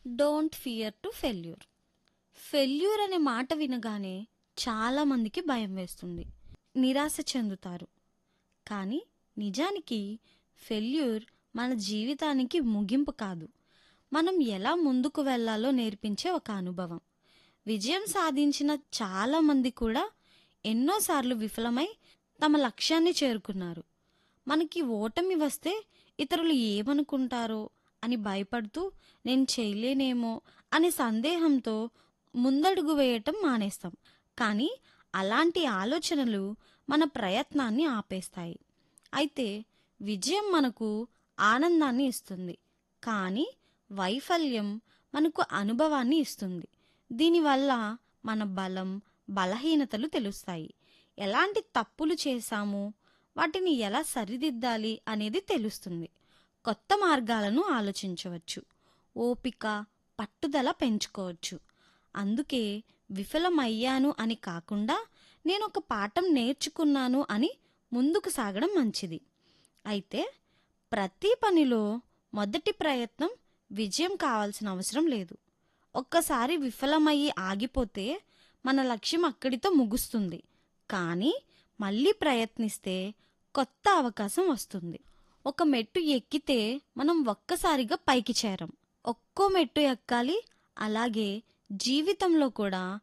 don't fear to failure failure అనే మాట వినగానే చాలామందికి భయం వేస్తుంది నిరాశ చెందుతారు కానీ నిజానికి ఫెయిల్యూర్ మన జీవితానికి ముగింపు కాదు మనం ఎలా ముందుకు వెళ్ళాలో నేర్పించే ఒక అనుభవం విజయం సాధించిన చాలామంది కూడా ఎన్నోసార్లు విఫలమై తమ లక్ష్యాన్ని చేరుకున్నారు మనకి ఓటమి వస్తే ఇతరులు ఏమనుకుంటారో అని భయపడుతూ నేను చేయలేనేమో అనే సందేహంతో ముందడుగు వేయటం మానేస్తాం కానీ అలాంటి ఆలోచనలు మన ప్రయత్నాన్ని ఆపేస్తాయి అయితే విజయం మనకు ఆనందాన్ని ఇస్తుంది కానీ వైఫల్యం మనకు అనుభవాన్ని ఇస్తుంది దీనివల్ల మన బలం బలహీనతలు తెలుస్తాయి ఎలాంటి తప్పులు చేశాము వాటిని ఎలా సరిదిద్దాలి అనేది తెలుస్తుంది కొత్త మార్గాలను ఆలోచించవచ్చు ఓపిక పట్టుదల పెంచుకోవచ్చు అందుకే విఫలమయ్యాను అని కాకుండా నేను ఒక పాఠం నేర్చుకున్నాను అని ముందుకు సాగడం మంచిది అయితే ప్రతి పనిలో మొదటి ప్రయత్నం విజయం కావాల్సిన అవసరం లేదు ఒక్కసారి విఫలమయ్యి ఆగిపోతే మన లక్ష్యం అక్కడితో ముగుస్తుంది కానీ మళ్ళీ ప్రయత్నిస్తే కొత్త అవకాశం వస్తుంది ఒక మెట్టు ఎక్కితే మనం ఒక్కసారిగా పైకి చేరం ఒక్కో మెట్టు ఎక్కాలి అలాగే జీవితంలో కూడా